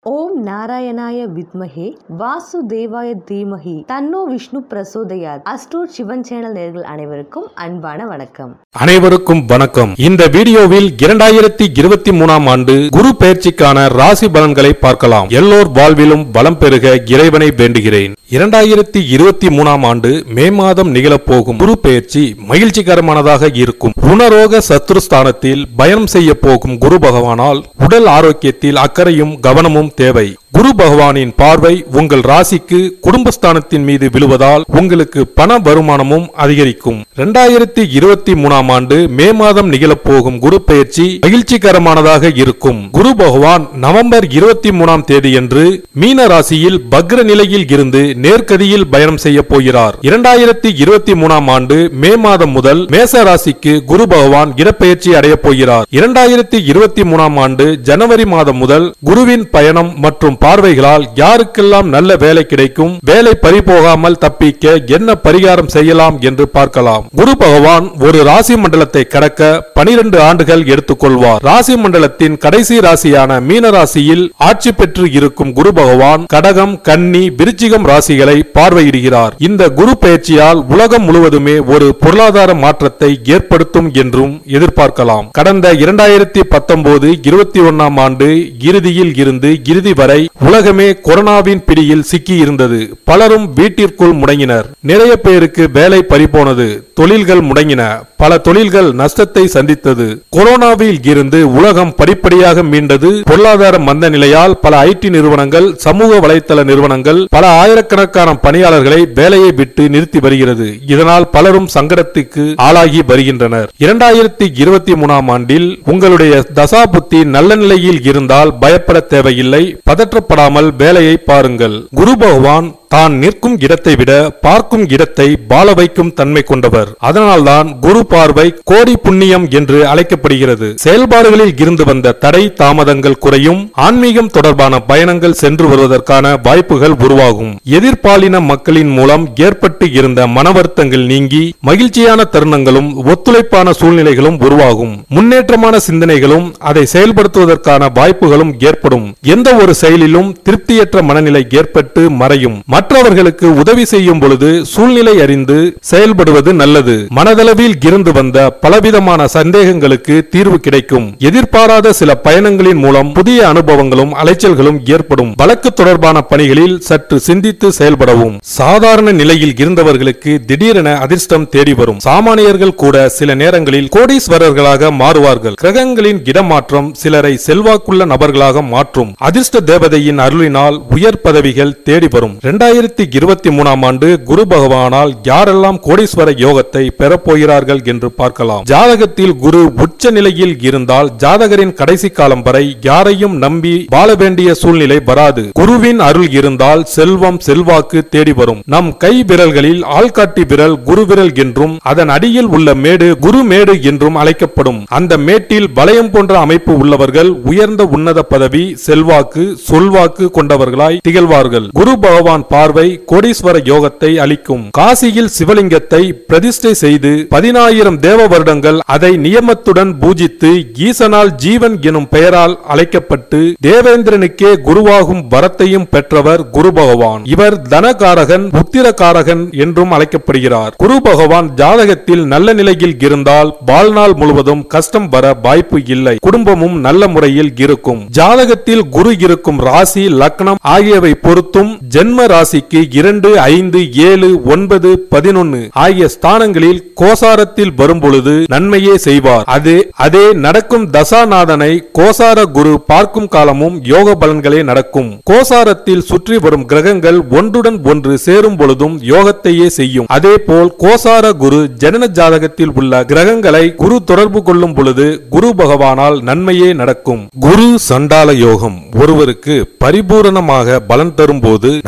ஓம் நாராயணாய வித்மஹே வாசுதேவாய தீமஹி தன்னோ விஷ்ணு பிரசோதயாத் அஸ்ட்ரோட் சிவன் சேனல் நேர்கள் அனைவருக்கும் அன்பான வணக்கம் அனைவருக்கும் வணக்கம் இந்த வீடியோவில் இரண்டாயிரத்தி இருபத்தி மூணாம் ஆண்டு குரு பயிற்சிக்கான ராசி பலன்களை பார்க்கலாம் எல்லோர் வாழ்விலும் வளம் பெருக இறைவனை வேண்டுகிறேன் இரண்டாயிரத்தி இருபத்தி மூணாம் ஆண்டு மே மாதம் நிகழப்போகும் குரு பயிற்சி மகிழ்ச்சிகரமானதாக இருக்கும் ருணரோக சத்ருஸ்தானத்தில் பயணம் செய்ய போகும் குரு பகவானால் உடல் ஆரோக்கியத்தில் அக்கறையும் கவனமும் தேவை குரு பகவானின் பார்வை உங்கள் ராசிக்கு குடும்பஸ்தானத்தின் மீது விழுவதால் உங்களுக்கு பண வருமானமும் அதிகரிக்கும் இரண்டாயிரத்தி இருபத்தி மூணாம் ஆண்டு மே மாதம் நிகழப்போகும் குரு பயிற்சி மகிழ்ச்சிகரமானதாக இருக்கும் குரு பகவான் நவம்பர் இருபத்தி மூணாம் தேதியன்று மீன ராசியில் பக்ர நிலையில் இருந்து நேர்கதியில் பயணம் செய்ய போகிறார் இரண்டாயிரத்தி இருபத்தி மூணாம் ஆண்டு மே மாதம் முதல் மேச ராசிக்கு குரு பகவான் இடப்பெயர்ச்சி அடையப் போகிறார் இரண்டாயிரத்தி இருபத்தி மூணாம் ஆண்டு ஜனவரி மாதம் முதல் குருவின் பயணம் மற்றும் பார்வைகளால் யாருக்கெல்லாம் நல்ல வேலை கிடைக்கும் வேலை பறிபோகாமல் தப்பிக்க என்ன பரிகாரம் செய்யலாம் என்று பார்க்கலாம் குரு பகவான் ஒரு ராசி மண்டலத்தை கடக்க பனிரெண்டு ஆண்டுகள் எடுத்துக்கொள்வார் ராசி மண்டலத்தின் கடைசி ராசியான மீன ராசியில் ஆட்சி பெற்று இருக்கும் குரு பகவான் கடகம் கன்னி விருச்சிகம் ராசிகளை பார்வையிடுகிறார் இந்த குரு பயிற்சியால் உலகம் முழுவதுமே ஒரு பொருளாதார மாற்றத்தை ஏற்படுத்தும் என்றும் எதிர்பார்க்கலாம் கடந்த இரண்டாயிரத்தி பத்தொன்பது இருபத்தி ஒன்னாம் ஆண்டு இறுதியில் இருந்து இறுதி வரை உலகமே கொரோனாவின் பிடியில் சிக்கி இருந்தது பலரும் வீட்டிற்குள் முடங்கினர் நிறைய பேருக்கு வேலை பறிபோனது தொழில்கள் முடங்கின பல தொழில்கள் நஷ்டத்தை சந்தித்தது கொரோனாவில் இருந்து உலகம் படிப்படியாக மீண்டது பொருளாதார மந்த நிலையால் பல ஐடி நிறுவனங்கள் சமூக வலைத்தள நிறுவனங்கள் பல ஆயிரக்கணக்கான பணியாளர்களை வேலையை விட்டு நிறுத்தி வருகிறது இதனால் பலரும் சங்கடத்துக்கு ஆளாகி வருகின்றனர் இரண்டாயிரத்தி இருபத்தி மூணாம் ஆண்டில் உங்களுடைய தசாபுத்தி நல்ல நிலையில் இருந்தால் பயப்பட தேவையில்லை பதற்றப்படாமல் வேலையை பாருங்கள் குரு பகவான் தான் நிற்கும் இடத்தை விட பார்க்கும் இடத்தை பால வைக்கும் தன்மை கொண்டவர் அதனால்தான் குரு பார்வை கோடி புண்ணியம் என்று அழைக்கப்படுகிறது செயல்பாடுகளில் இருந்து வந்த தடை தாமதங்கள் குறையும் ஆன்மீகம் தொடர்பான பயணங்கள் சென்று வருவதற்கான வாய்ப்புகள் உருவாகும் எதிர்பாலின மக்களின் மூலம் ஏற்பட்டு இருந்த மனவருத்தங்கள் நீங்கி மகிழ்ச்சியான தருணங்களும் ஒத்துழைப்பான சூழ்நிலைகளும் உருவாகும் முன்னேற்றமான சிந்தனைகளும் அதை செயல்படுத்துவதற்கான வாய்ப்புகளும் ஏற்படும் எந்த ஒரு செயலிலும் திருப்தியற்ற மனநிலை ஏற்பட்டு மறையும் மற்றவர்களுக்கு உதவி செய்யும் பொழுது சூழ்நிலை அறிந்து செயல்படுவது நல்லது மனதளவில் இருந்து வந்த பலவிதமான சந்தேகங்களுக்கு தீர்வு கிடைக்கும் எதிர்பாராத சில பயணங்களின் மூலம் புதிய அனுபவங்களும் அலைச்சல்களும் ஏற்படும் வழக்கு தொடர்பான பணிகளில் சற்று சிந்தித்து செயல்படவும் சாதாரண நிலையில் இருந்தவர்களுக்கு திடீரென அதிர்ஷ்டம் தேடி வரும் சாமானியர்கள் கூட சில நேரங்களில் கோடீஸ்வரர்களாக மாறுவார்கள் கிரகங்களின் இடமாற்றம் சிலரை செல்வாக்குள்ள நபர்களாக மாற்றும் அதிர்ஷ்ட தேவதையின் அருளினால் உயர் பதவிகள் தேடி வரும் இரண்டாயிரத்தி இருபத்தி மூணாம் ஆண்டு குரு பகவானால் யாரெல்லாம் கோடீஸ்வர யோகத்தை பெறப்போகிறார்கள் என்று பார்க்கலாம் ஜாதகத்தில் குரு உச்ச நிலையில் இருந்தால் ஜாதகரின் கடைசி காலம் வரை யாரையும் நம்பி வாழ வேண்டிய சூழ்நிலை வராது குருவின் அருள் இருந்தால் செல்வம் செல்வாக்கு தேடி வரும் நம் கை விரல்களில் ஆள்காட்டி விரல் குரு விரல் என்றும் அதன் அடியில் உள்ள மேடு குரு மேடு என்றும் அழைக்கப்படும் அந்த மேட்டில் வளையம் போன்ற அமைப்பு உள்ளவர்கள் உயர்ந்த உன்னத பதவி செல்வாக்கு சொல்வாக்கு கொண்டவர்களாய் திகழ்வார்கள் குரு பகவான் பார்வை கோடீஸ்வர யோகத்தை அளிக்கும் காசியில் சிவலிங்கத்தை பிரதிஷ்டை செய்து பதினாயிரம் தேவ வருடங்கள் அதை நியமத்துடன் பூஜித்து ஈசனால் ஜீவன் எனும் பெயரால் அழைக்கப்பட்டு தேவேந்திரனுக்கே குருவாகும் வரத்தையும் பெற்றவர் குரு பகவான் இவர் தனகாரகன் புத்திரகாரகன் என்றும் அழைக்கப்படுகிறார் குரு பகவான் ஜாதகத்தில் நல்ல நிலையில் இருந்தால் வாழ்நாள் முழுவதும் கஷ்டம் வர வாய்ப்பு இல்லை குடும்பமும் நல்ல முறையில் இருக்கும் ஜாதகத்தில் குரு இருக்கும் ராசி லக்னம் ஆகியவை பொறுத்தும் ஜென்ம ராசிக்கு இரண்டு ஐந்து ஏழு ஒன்பது பதினொன்னு ஆகிய ஸ்தானங்களில் கோசாரத்தில் வரும் பொழுது நன்மையே செய்வார் அது அதே நடக்கும் தசாநாதனை கோசார குரு பார்க்கும் காலமும் யோக பலன்களே நடக்கும் கோசாரத்தில் சுற்றி வரும் கிரகங்கள் ஒன்றுடன் ஒன்று சேரும் பொழுதும் யோகத்தையே செய்யும் அதே போல் கோசார குரு ஜனன ஜாதகத்தில் உள்ள கிரகங்களை குரு தொடர்பு கொள்ளும் பொழுது குரு பகவானால் நன்மையே நடக்கும் குரு சண்டால யோகம் ஒருவருக்கு பரிபூரணமாக பலன் தரும் போது நடக்குமா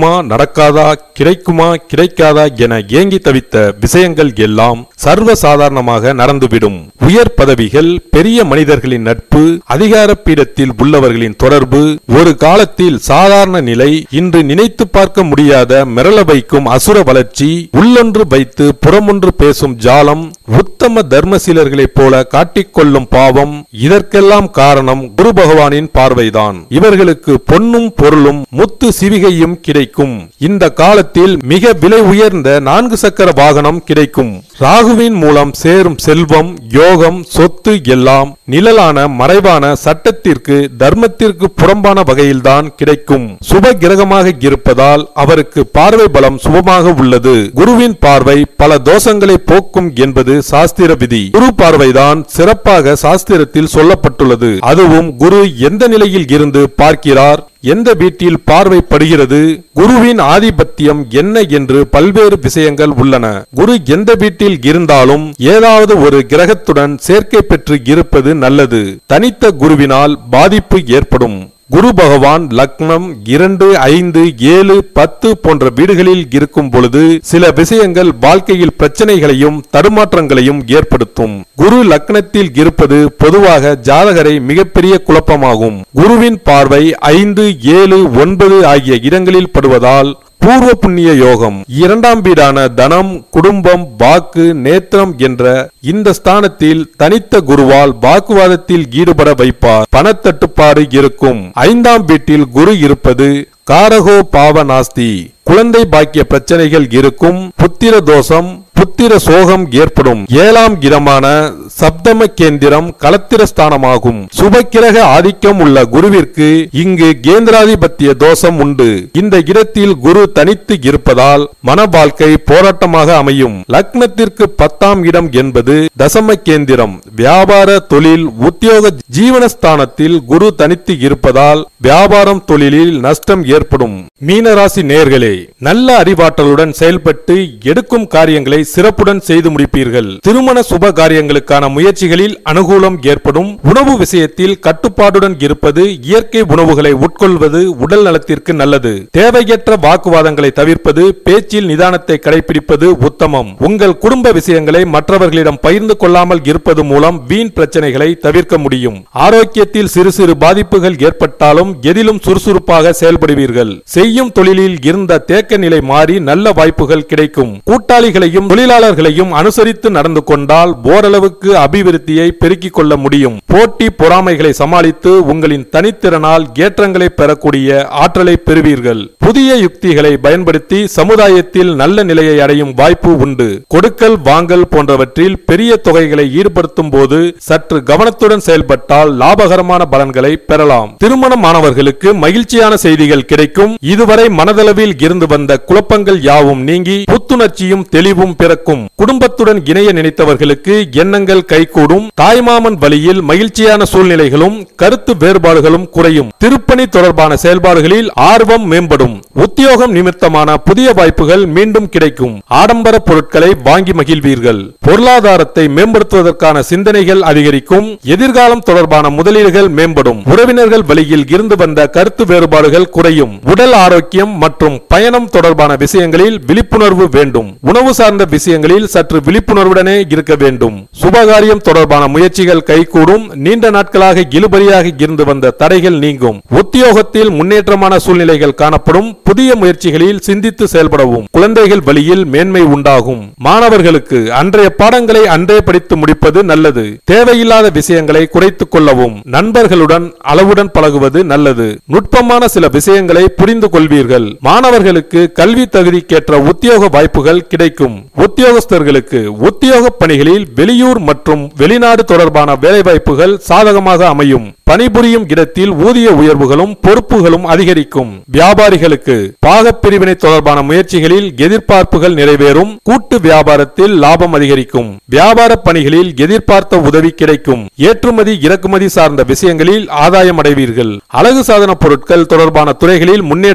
நடக்குமா நடக்காதா கிடைக்குமா கிடைக்காதா என ஏங்கி தவித்த விஷயங்கள் எல்லாம் சர்வ சாதாரணமாக நடந்துவிடும் உயர் பதவிகள் பெரிய மனிதர்களின் நட்பு அதிகார பீடத்தில் உள்ளவர்களின் தொடர்பு ஒரு காலத்தில் சாதாரண நிலை இன்று நினைத்து பார்க்க முடியாத மிரள வைக்கும் அசுர வளர்ச்சி உள்ளொன்று வைத்து புறமொன்று பேசும் ஜாலம் உத்தம தர்மசீலர்களைப் போல காட்டிக்கொள்ளும் பாவம் இதற்கெல்லாம் காரணம் குரு பகவானின் பார்வைதான் இவர்களுக்கு பொன்னும் பொருளும் முத்து சிவிகையும் கிடைக்கும் இந்த காலத்தில் மிக விலை உயர்ந்த நான்கு சக்கர வாகனம் கிடைக்கும் ராகுவின் மூலம் சேரும் செல்வம் யோகம் சொத்து எல்லாம் நிழலான மறைவான சட்டத்திற்கு தர்மத்திற்கு புறம்பான வகையில்தான் கிடைக்கும் சுப கிரகமாக இருப்பதால் அவருக்கு பார்வை பலம் சுபமாக உள்ளது குருவின் பார்வை பல தோஷங்களை போக்கும் என்பது சாஸ்திர விதி குரு பார்வைதான் சிறப்பாக சாஸ்திரத்தில் சொல்லப்பட்டுள்ளது அதுவும் குரு எந்த நிலையில் இருந்து பார்க்கிறார் எந்த வீட்டில் பார்வைப்படுகிறது குருவின் ஆதிபத்தியம் என்ன என்று பல்வேறு விஷயங்கள் உள்ளன குரு எந்த வீட்டில் இருந்தாலும் ஏதாவது ஒரு கிரகத்துடன் சேர்க்கை பெற்று இருப்பது நல்லது தனித்த குருவினால் பாதிப்பு ஏற்படும் குரு பகவான் லக்னம் இரண்டு ஐந்து ஏழு பத்து போன்ற வீடுகளில் இருக்கும் பொழுது சில விஷயங்கள் வாழ்க்கையில் பிரச்சனைகளையும் தடுமாற்றங்களையும் ஏற்படுத்தும் குரு லக்னத்தில் இருப்பது பொதுவாக ஜாதகரை மிகப்பெரிய குழப்பமாகும் குருவின் பார்வை ஐந்து ஏழு ஒன்பது ஆகிய இடங்களில் படுவதால் பூர்வ புண்ணிய யோகம் இரண்டாம் வீடான தனம் குடும்பம் வாக்கு நேத்திரம் என்ற இந்த ஸ்தானத்தில் தனித்த குருவால் வாக்குவாதத்தில் ஈடுபட வைப்பார் பணத்தட்டுப்பாடு இருக்கும் ஐந்தாம் வீட்டில் குரு இருப்பது காரகோ பாவ நாஸ்தி குழந்தை பாக்கிய பிரச்சனைகள் இருக்கும் புத்திர தோஷம் புத்திர சோகம் ஏற்படும் ஏழாம் இடமான சப்தம கேந்திரம் களத்திர ஸ்தானமாகும் சுபக்கிரக ஆதிக்கம் உள்ள குருவிற்கு இங்கு கேந்திராதிபத்திய தோஷம் உண்டு இந்த இடத்தில் குரு தனித்து இருப்பதால் மன வாழ்க்கை போராட்டமாக அமையும் லக்னத்திற்கு பத்தாம் இடம் என்பது தசம கேந்திரம் வியாபார தொழில் உத்தியோக ஜீவனஸ்தானத்தில் குரு தனித்து இருப்பதால் வியாபாரம் தொழிலில் நஷ்டம் ஏற்படும் மீனராசி நேர்களே நல்ல அறிவாற்றலுடன் செயல்பட்டு எடுக்கும் காரியங்களை சிறப்புடன் செய்து முடிப்பீர்கள் திருமண சுப காரியங்களுக்கான முயற்சிகளில் அனுகூலம் ஏற்படும் உணவு விஷயத்தில் கட்டுப்பாடுடன் இருப்பது இயற்கை உணவுகளை உட்கொள்வது உடல் நலத்திற்கு நல்லது தேவையற்ற வாக்குவாதங்களை தவிர்ப்பது பேச்சில் நிதானத்தை கடைபிடிப்பது உத்தமம் உங்கள் குடும்ப விஷயங்களை மற்றவர்களிடம் பகிர்ந்து கொள்ளாமல் இருப்பது மூலம் வீண் பிரச்சனைகளை தவிர்க்க முடியும் ஆரோக்கியத்தில் சிறு சிறு பாதிப்புகள் ஏற்பட்டாலும் எதிலும் சுறுசுறுப்பாக செயல்படுவீர்கள் செய்யும் தொழிலில் இருந்த தேக்க நிலை மாறி நல்ல வாய்ப்புகள் கிடைக்கும் கூட்டாளிகளையும் தொழிலாளர்களையும் அனுசரித்து நடந்து கொண்டால் ஓரளவுக்கு அபிவிருத்தியை பெருக்கிக் கொள்ள முடியும் போட்டி பொறாமைகளை சமாளித்து உங்களின் தனித்திறனால் ஏற்றங்களை பெறக்கூடிய ஆற்றலை பெறுவீர்கள் புதிய யுக்திகளை பயன்படுத்தி சமுதாயத்தில் நல்ல நிலையை அடையும் வாய்ப்பு உண்டு கொடுக்கல் வாங்கல் போன்றவற்றில் பெரிய தொகைகளை ஈடுபடுத்தும் போது சற்று கவனத்துடன் செயல்பட்டால் லாபகரமான பலன்களை பெறலாம் திருமணமானவர்களுக்கு மகிழ்ச்சியான செய்திகள் கிடைக்கும் இதுவரை மனதளவில் இருந்து வந்த குழப்பங்கள் யாவும் நீங்கி புத்துணர்ச்சியும் தெளிவும் பிறக்கும் குடும்பத்துடன் இணைய நினைத்தவர்களுக்கு எண்ணங்கள் கைகூடும் தாய்மாமன் வழியில் மகிழ்ச்சியான சூழ்நிலைகளும் கருத்து வேறுபாடுகளும் குறையும் திருப்பணி தொடர்பான செயல்பாடுகளில் ஆர்வம் மேம்படும் உத்தியோகம் நிமித்தமான புதிய வாய்ப்புகள் மீண்டும் கிடைக்கும் ஆடம்பர பொருட்களை வாங்கி மகிழ்வீர்கள் பொருளாதாரத்தை மேம்படுத்துவதற்கான சிந்தனைகள் அதிகரிக்கும் எதிர்காலம் தொடர்பான முதலீடுகள் மேம்படும் உறவினர்கள் வழியில் இருந்து வந்த கருத்து வேறுபாடுகள் குறையும் உடல் ஆரோக்கியம் மற்றும் பயணம் தொடர்பான விஷயங்களில் விழிப்புணர்வு வேண்டும் உணவு சார்ந்த விஷயங்களில் சற்று விழிப்புணர்வுடனே இருக்க வேண்டும் சுபகாரியம் தொடர்பான முயற்சிகள் கைகூடும் நீண்ட நாட்களாக இழுபறியாக இருந்து வந்த தடைகள் நீங்கும் உத்தியோகத்தில் முன்னேற்றமான சூழ்நிலைகள் காணப்படும் புதிய முயற்சிகளில் சிந்தித்து செயல்படவும் குழந்தைகள் வழியில் மேன்மை உண்டாகும் மாணவர்களுக்கு அன்றைய பாடங்களை அன்றே படித்து முடிப்பது நல்லது தேவையில்லாத விஷயங்களை குறைத்துக் கொள்ளவும் நண்பர்களுடன் அளவுடன் பழகுவது நல்லது நுட்பமான சில விஷயங்களை புரிந்து கொள்வீர்கள் மாணவர்களுக்கு கல்வி தகுதிக்கேற்ற உத்தியோக வாய்ப்புகள் கிடைக்கும் உத்தியோகஸ்தர்களுக்கு உத்தியோக பணிகளில் வெளியூர் மற்றும் வெளிநாடு தொடர்பான வேலைவாய்ப்புகள் சாதகமாக அமையும் பணிபுரியும் இடத்தில் ஊதிய உயர்வுகளும் பொறுப்புகளும் அதிகரிக்கும் வியாபாரிகளுக்கு பாகப் பிரிவினை தொடர்பான முயற்சிகளில் எதிர்பார்ப்புகள் நிறைவேறும் கூட்டு வியாபாரத்தில் லாபம் அதிகரிக்கும் வியாபார பணிகளில் எதிர்பார்த்த உதவி கிடைக்கும் ஏற்றுமதி இறக்குமதி சார்ந்த விஷயங்களில் ஆதாயம் அடைவீர்கள் அழகு சாதன பொருட்கள் தொடர்பான துறைகளில் முன்னேற்றம்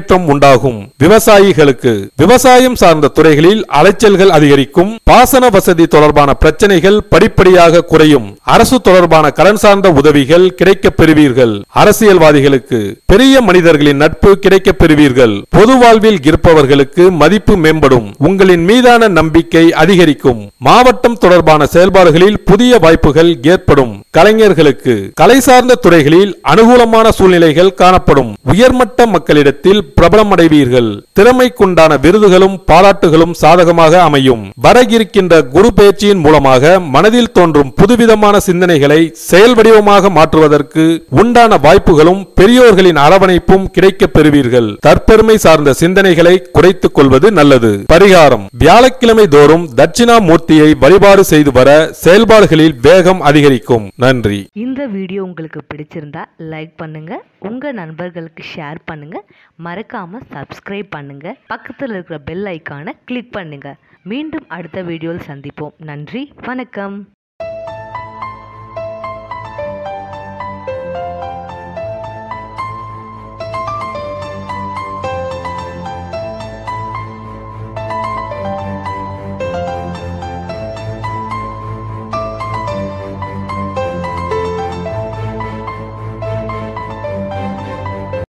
முன்னேற்றம் உண்டாகும் விவசாயிகளுக்கு விவசாயம் சார்ந்த துறைகளில் அலைச்சல்கள் அதிகரிக்கும் பாசன வசதி தொடர்பான பிரச்சனைகள் படிப்படியாக குறையும் அரசு தொடர்பான கடன் சார்ந்த உதவிகள் கிடைக்கப் பெறுவீர்கள் அரசியல்வாதிகளுக்கு பெரிய மனிதர்களின் நட்பு கிடைக்கப் பெறுவீர்கள் பொது வாழ்வில் இருப்பவர்களுக்கு மதிப்பு மேம்படும் உங்களின் மீதான நம்பிக்கை அதிகரிக்கும் மாவட்டம் தொடர்பான செயல்பாடுகளில் புதிய வாய்ப்புகள் ஏற்படும் கலைஞர்களுக்கு கலை சார்ந்த துறைகளில் அனுகூலமான சூழ்நிலைகள் காணப்படும் உயர்மட்ட மக்களிடத்தில் பிரபலம் அடைவீர்கள் திறமைக்குண்டான விருதுகளும் பாராட்டுகளும் சாதகமாக அமையும் வர இருக்கின்ற குரு பயிற்சியின் மூலமாக மனதில் தோன்றும் புதுவிதமான சிந்தனைகளை செயல் வடிவமாக மாற்றுவதற்கு உண்டான வாய்ப்புகளும் பெரியோர்களின் அரவணைப்பும் கிடைக்கப் பெறுவீர்கள் தற்பெருமை சார்ந்த சிந்தனைகளை குறைத்துக் கொள்வது நல்லது பரிகாரம் வியாழக்கிழமை தோறும் தட்சிணாமூர்த்தியை வழிபாடு செய்து வர செயல்பாடுகளில் வேகம் அதிகரிக்கும் நன்றி இந்த வீடியோ உங்களுக்கு பிடிச்சிருந்தா லைக் பண்ணுங்க உங்க நண்பர்களுக்கு ஷேர் பண்ணுங்க மறக்காம சப்ஸ்கிரைப் பண்ணுங்க பக்கத்தில் இருக்கிற பெல் ஐக்கானை கிளிக் பண்ணுங்க மீண்டும் அடுத்த வீடியோவில் சந்திப்போம் நன்றி வணக்கம்